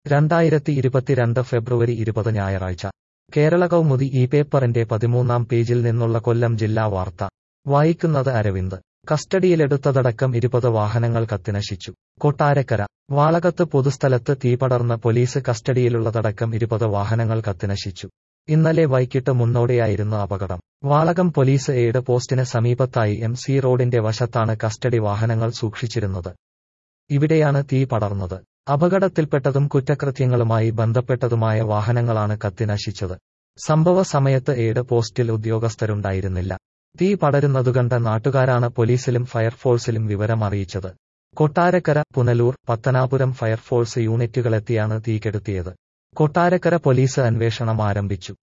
രണ്ടായിരത്തി ഇരുപത്തിരണ്ട് ഫെബ്രുവരി ഇരുപത് ഞായറാഴ്ച കേരള കൗമുദി ഈ പേപ്പറിന്റെ പതിമൂന്നാം പേജിൽ നിന്നുള്ള കൊല്ലം ജില്ലാ വാർത്ത വായിക്കുന്നത് അരവിന്ദ് കസ്റ്റഡിയിലെടുത്തതടക്കം ഇരുപത് വാഹനങ്ങൾ കത്തിനശിച്ചു കൊട്ടാരക്കര വാളകത്ത് പൊതുസ്ഥലത്ത് തീപടർന്ന് പോലീസ് കസ്റ്റഡിയിലുള്ളതടക്കം ഇരുപത് വാഹനങ്ങൾ കത്തിനശിച്ചു ഇന്നലെ വൈകിട്ട് മുന്നോടിയായിരുന്നു അപകടം വാളകം പോലീസ് എയ്ഡ് പോസ്റ്റിന് സമീപത്തായി എം സി റോഡിന്റെ വശത്താണ് കസ്റ്റഡി വാഹനങ്ങൾ സൂക്ഷിച്ചിരുന്നത് ഇവിടെയാണ് തീ പടർന്നത് അപകടത്തിൽപ്പെട്ടതും കുറ്റകൃത്യങ്ങളുമായി ബന്ധപ്പെട്ടതുമായ വാഹനങ്ങളാണ് കത്തിനശിച്ചത് സംഭവ സമയത്ത് എയ്ഡ് പോസ്റ്റിൽ ഉദ്യോഗസ്ഥരുണ്ടായിരുന്നില്ല തീ പടരുന്നതുകണ്ട നാട്ടുകാരാണ് പോലീസിലും ഫയർഫോഴ്സിലും വിവരം അറിയിച്ചത് കൊട്ടാരക്കര പുനലൂർ പത്തനാപുരം ഫയർഫോഴ്സ് യൂണിറ്റുകളെത്തിയാണ് തീ കെടുത്തിയത് കൊട്ടാരക്കര പോലീസ് അന്വേഷണം ആരംഭിച്ചു